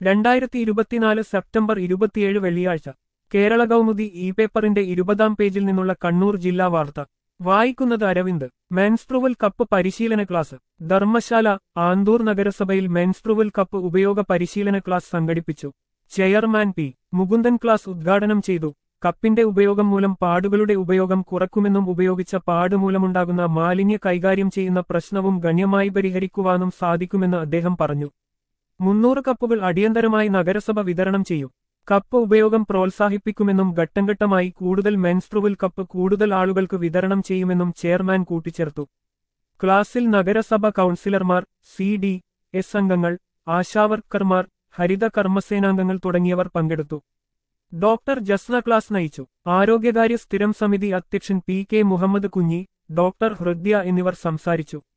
രണ്ടായിരത്തി ഇരുപത്തിനാല് സെപ്റ്റംബർ ഇരുപത്തിയേഴ് വെള്ളിയാഴ്ച കേരള കൗമുദി ഇ പേപ്പറിന്റെ ഇരുപതാം പേജിൽ നിന്നുള്ള കണ്ണൂർ ജില്ലാ വാർത്ത വായിക്കുന്നത് അരവിന്ദ് മെൻസ്ട്രുവൽ കപ്പ് പരിശീലന ക്ലാസ് ധർമ്മശാല ആന്തൂർ നഗരസഭയിൽ മെൻസ്ട്രുവൽ കപ്പ് ഉപയോഗ പരിശീലന ക്ലാസ് സംഘടിപ്പിച്ചു ചെയർമാൻ പി മുകുന്ദൻ ക്ലാസ് ഉദ്ഘാടനം ചെയ്തു കപ്പിന്റെ ഉപയോഗം മൂലം പാടുകളുടെ ഉപയോഗം കുറക്കുമെന്നും ഉപയോഗിച്ച പാട് മൂലമുണ്ടാകുന്ന മാലിന്യ കൈകാര്യം ചെയ്യുന്ന പ്രശ്നവും ഗണ്യമായി പരിഹരിക്കുവാനും സാധിക്കുമെന്ന് അദ്ദേഹം പറഞ്ഞു മുന്നൂറ് കപ്പുകൾ അടിയന്തരമായി നഗരസഭ വിതരണം ചെയ്യും കപ്പ് ഉപയോഗം പ്രോത്സാഹിപ്പിക്കുമെന്നും ഘട്ടംഘട്ടമായി കൂടുതൽ മെൻസ്ട്രുവൽ കപ്പ് കൂടുതൽ ആളുകൾക്ക് വിതരണം ചെയ്യുമെന്നും ചെയർമാൻ കൂട്ടിച്ചേർത്തു ക്ലാസിൽ നഗരസഭ കൗൺസിലർമാർ സി ഡി എസ് അംഗങ്ങൾ ആശാവർക്കർമാർ ഹരിത കർമ്മസേനാംഗങ്ങൾ തുടങ്ങിയവർ പങ്കെടുത്തു ഡോക്ടർ ജസ്ന ക്ലാസ് നയിച്ചു ആരോഗ്യകാര്യ സ്ഥിരം സമിതി അധ്യക്ഷൻ പി കെ മുഹമ്മദ് കുഞ്ഞി ഡോക്ടർ ഹൃദ്യ എന്നിവർ സംസാരിച്ചു